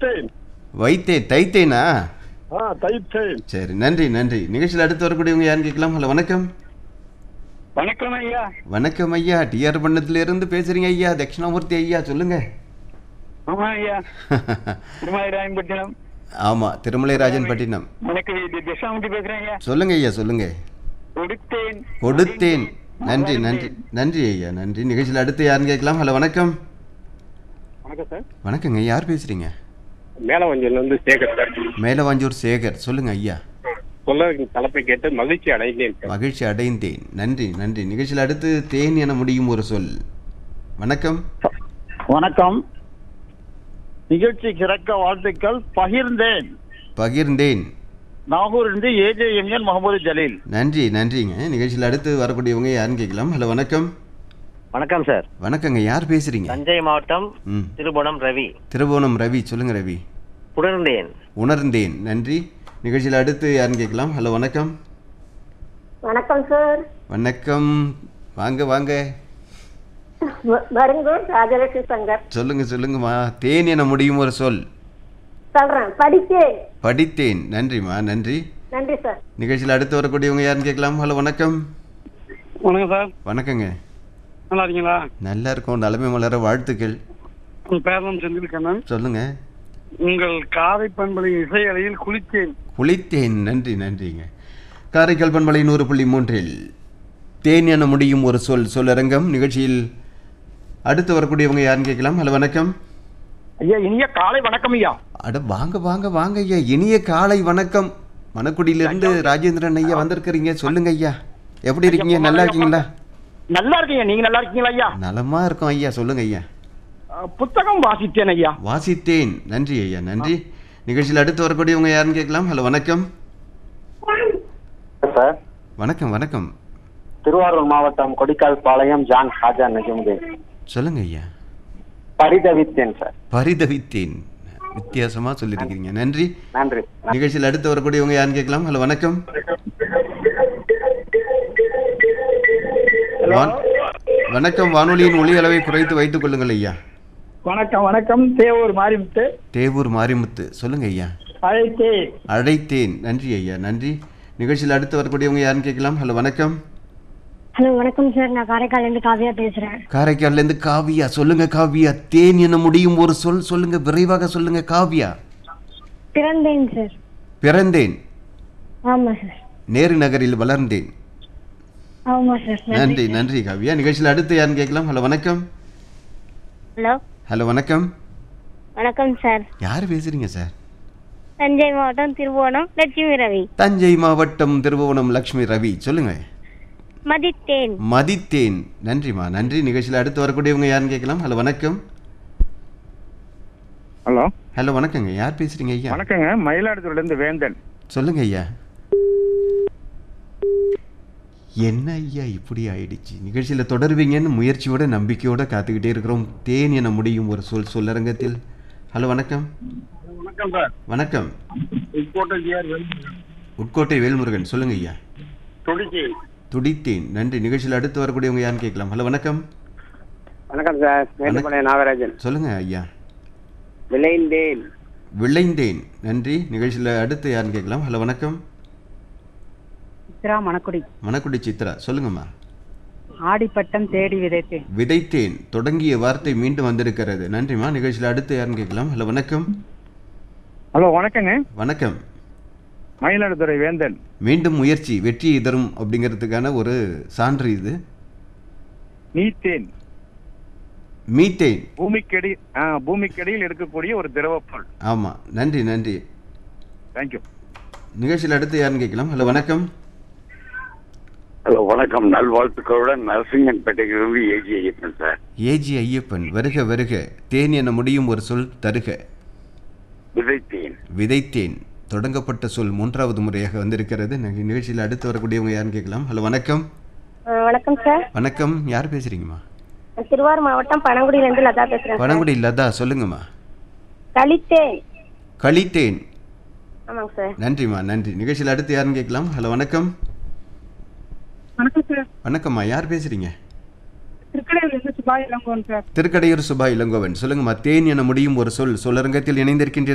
தைத்தேன் வைத்தேன் தைத்தேனா ஆ தைத்தேன் சரி நன்றி நன்றி நிகழ்ச்சியில் அடுத்து வரக்கூடியவங்க யாருன்னு கேட்கலாம் ஹலோ வணக்கம் வணக்கம் ஐயா வணக்கம் ஐயா டிஆர் பண்ணத்துல இருந்து பேசுறீங்க ஐயா தட்சிணாமூர்த்தி ஐயா சொல்லுங்க ஆமா ஐயா திருமாயிராயன்பட்டினம் ஆமா திருமலை ராஜன் பட்டினம் எனக்கு திசாமூர்த்தி பேசுறேன் ஐயா சொல்லுங்க ஐயா சொல்லுங்க கொடுத்தேன் கொடுத்தேன் நன்றி நன்றி நன்றி ஐயா நன்றி நிகழ்ச்சியில் அடுத்து யாருன்னு கேட்கலாம் ஹலோ வணக்கம் வணக்கம் சார் வணக்கங்க யார் பேசுறீங்க மேலவஞ்சல் வந்து சேகர் சார் மேலவாஞ்சூர் சேகர் சொல்லுங்க ஐயா சொல்ல தலைப்பை கேட்டு மகிழ்ச்சி அடைந்தேன் சார் மகிழ்ச்சி அடைந்தேன் நன்றி நன்றி நிகழ்ச்சியில் அடுத்து தேன் என முடியும் ஒரு சொல் வணக்கம் வணக்கம் நிகழ்ச்சி சிறக்க வாழ்த்துக்கள் பகிர்ந்தேன் பகிர்ந்தேன் நாகூர் இருந்து ஏஜே எம்என் முகமது ஜலீல் நன்றி நன்றிங்க நிகழ்ச்சியில் அடுத்து வரக்கூடியவங்க யாருன்னு கேட்கலாம் ஹலோ வணக்கம் வணக்கம் சார் வணக்கங்க யார் பேசுறீங்க தஞ்சை மாவட்டம் ம் திருபுவனம் ரவி திருவோணம் ரவி சொல்லுங்க ரவி புணர்ந்தேன் உணர்ந்தேன் நன்றி நிகழ்ச்சியில் அடுத்து யாருன்னு கேட்கலாம் ஹலோ வணக்கம் வணக்கம் சார் வணக்கம் வாங்க வாங்க வ- வருங்கூர் ராஜலட்சுமி சங்கர் சொல்லுங்க சொல்லுங்கம்மா தேன் என முடியும் ஒரு சொல் சொல்றேன் படித்தேன் படித்தேன் நன்றிம்மா நன்றி நன்றி சார் நிகழ்ச்சியில் அடுத்து வரக்கூடியவங்க யாருன்னு கேட்கலாம் ஹலோ வணக்கம் வணக்கம் சார் வணக்கங்க நல்லா இருக்கீங்களா நல்லா இருக்கும் நலமை மலர வாழ்த்துக்கள் உங்க பேரனம் செந்தில் கண்ணன் சொல்லுங்க உங்கள் காதை பண்பலை இசை அலையில் குளித்தேன் குளித்தேன் நன்றி நன்றிங்க காரைக்கால் பண்பலை நூறு புள்ளி மூன்றில் தேன் என முடியும் ஒரு சொல் சொல்லரங்கம் நிகழ்ச்சியில் அடுத்து வரக்கூடியவங்க யாருன்னு கேட்கலாம் ஹலோ வணக்கம் ஐயா இனிய காலை வணக்கம் ஐயா அட வாங்க வாங்க வாங்க ஐயா இனிய காலை வணக்கம் மணக்குடியிலிருந்து ராஜேந்திரன் ஐயா வந்திருக்கிறீங்க சொல்லுங்க ஐயா எப்படி இருக்கீங்க நல்லா இருக்கீங்களா நல்லா இருக்கீங்க நீங்க நல்லா இருக்கீங்களா ஐயா நலமா இருக்கோம் ஐயா சொல்லுங்க ஐயா அஹ், புத்தகம் வாசித்தேன் ஐயா வாசித்தேன் நன்றி ஐயா நன்றி நிகழ்ச்சியில் அடுத்து வரக்கூடியவங்க யாருன்னு கேட்கலாம் ஹலோ வணக்கம் சார் வணக்கம் வணக்கம் திருவாரூர் மாவட்டம் கொடிக்கால் பாளையம் ஜான் ஹாஜா நஜமுதே சொல்லுங்க ஐயா பரிதவித்தேன் சார் பரிதவித்தேன் வித்தியாசமா சொல்லியிருக்கிறீங்க நன்றி நன்றி நிகழ்ச்சியில் அடுத்து வரக்கூடியவங்க யாருன்னு கேட்கலாம் ஹலோ வணக்கம் வான்- வணக்கம் வானொலியின் ஒளி அளவை குறைத்து வைத்துக் கொள்ளுங்கள் ஐயா வணக்கம் வணக்கம் தேவூர் மாரிமுத்து தேவூர் மாரிமுத்து சொல்லுங்க ஐயா அழைத்தேன் அழைத்தேன் நன்றி ஐயா நன்றி நிகழ்ச்சியில் அடுத்து வரக்கூடியவங்க யாருன்னு கேட்கலாம் ஹலோ வணக்கம் ஹலோ வணக்கம் சார் நான் காரைக்கால்ல இருந்து காவியா பேசுறேன் காரைக்கால்ல இருந்து காவியா சொல்லுங்க காவியா தேன் என முடியும் ஒரு சொல் சொல்லுங்க விரைவாக சொல்லுங்க காவியா பிறந்தேன் சார் பிறந்தேன் ஆமா சார் நேரு நகரில் வளர்ந்தேன் ஆமா சார் நன்றி நன்றி காவியா நிகழ்ச்சியில் அடுத்து யாருன்னு கேட்கலாம் ஹலோ வணக்கம் ஹலோ ஹலோ வணக்கம் வணக்கம் சார் யார் பேசுறீங்க சார் தஞ்சை மாவட்டம் திருவோணம் லட்சுமி ரவி தஞ்சை மாவட்டம் திருபுவனம் லக்ஷ்மி ரவி சொல்லுங்க மதித்தேன் மதித்தேன் நன்றிம்மா நன்றி நிகழ்ச்சியில் அடுத்து வரக்கூடியவங்க யாருன்னு கேட்கலாம் ஹலோ வணக்கம் ஹலோ ஹலோ வணக்கங்க யார் பேசுறீங்க ஐயா வணக்கங்க மயிலாடுதுறையில இருந்து வேந்தன் சொல்லுங்க ஐயா என்ன ஐயா இப்படி ஆயிடுச்சு நிகழ்ச்சியில் தொடருவீங்கன்னு முயற்சியோட நம்பிக்கையோட காத்துக்கிட்டே இருக்கிறோம் தேன் என முடியும் ஒரு சொல் சொல்லரங்கத்தில் ஹலோ வணக்கம் வணக்கம் சார் வணக்கம் உட்கோட்டை ஜிஆர் உட்கோட்டை வேல்முருகன் சொல்லுங்க ஐயா துடித்தேன் துடித்தேன் நன்றி நிகழ்ச்சியில் அடுத்து வரக்கூடியவங்க யாருன்னு கேட்கலாம் ஹலோ வணக்கம் வணக்கம் சார் மேட்டுப்பாளையம் நாகராஜன் சொல்லுங்க ஐயா விளைந்தேன் விளைந்தேன் நன்றி நிகழ்ச்சியில் அடுத்து யாருன்னு கேட்கலாம் ஹலோ வணக்கம் சித்ரா மணக்குடி மணக்குடி சித்ரா சொல்லுங்கம்மா ஆடிப்பட்டம் தேடி விதைத்தேன் விதைத்தேன் தொடங்கிய வார்த்தை மீண்டும் வந்திருக்கிறது நன்றிம்மா நிகழ்ச்சியில் அடுத்து யாருன்னு கேட்கலாம் ஹலோ வணக்கம் ஹலோ வணக்கங்க வணக்கம் மயிலாடுதுறை வேந்தன் மீண்டும் முயற்சி வெற்றியை தரும் அப்படிங்கிறதுக்கான ஒரு சான்று இது நீத்தேன் மீத்தேன் பூமிக்கடி ஆ, பூமிக்கடியில் இருக்கக்கூடிய ஒரு திரவப்பொருள் ஆமாம் நன்றி நன்றி தேங்க்யூ நிகழ்ச்சியில் அடுத்து யாருன்னு கேட்கலாம் ஹலோ வணக்கம் ஹலோ வணக்கம் நல்வாழ்த்துக்களுடன் நரசிங்கன்பேட்டையிலிருந்து AG Ayyappan sir AG Ayyappan வருக வருக தேன் என முடியும் ஒரு சொல் தருக விதைத்தேன் விதைத்தேன் தொடங்கப்பட்ட சொல் மூன்றாவது முறையாக வந்திருக்கிறது நி- நிகழ்ச்சியில் அடுத்து வரக்கூடியவங்க யாருன்னு கேட்கலாம் ஹலோ வணக்கம் வணக்கம் சார் வணக்கம் யார் பேசுறீங்கம்மா திருவாரூர் மாவட்டம் பனங்குடியில இருந்து லதா பேசுறேன் பழங்குடி லதா சொல்லுங்கம்மா கழித்தேன் கழித்தேன் ஆமாங்க சார் நன்றிம்மா நன்றி நிகழ்ச்சியில் அடுத்து யாருன்னு கேட்கலாம் ஹலோ வணக்கம் வணக்கம் சார் வணக்கம்மா யார் பேசுறீங்க திருக்கடையூர்ல இருந்து சுபாய் இளங்கோன் சார் திருக்கடையூர் சுபா இளங்கோவன் சொல்லுங்கம்மா தேன் என முடியும் ஒரு சொல் சொல்லரங்கத்தில் இணைந்திருக்கின்ற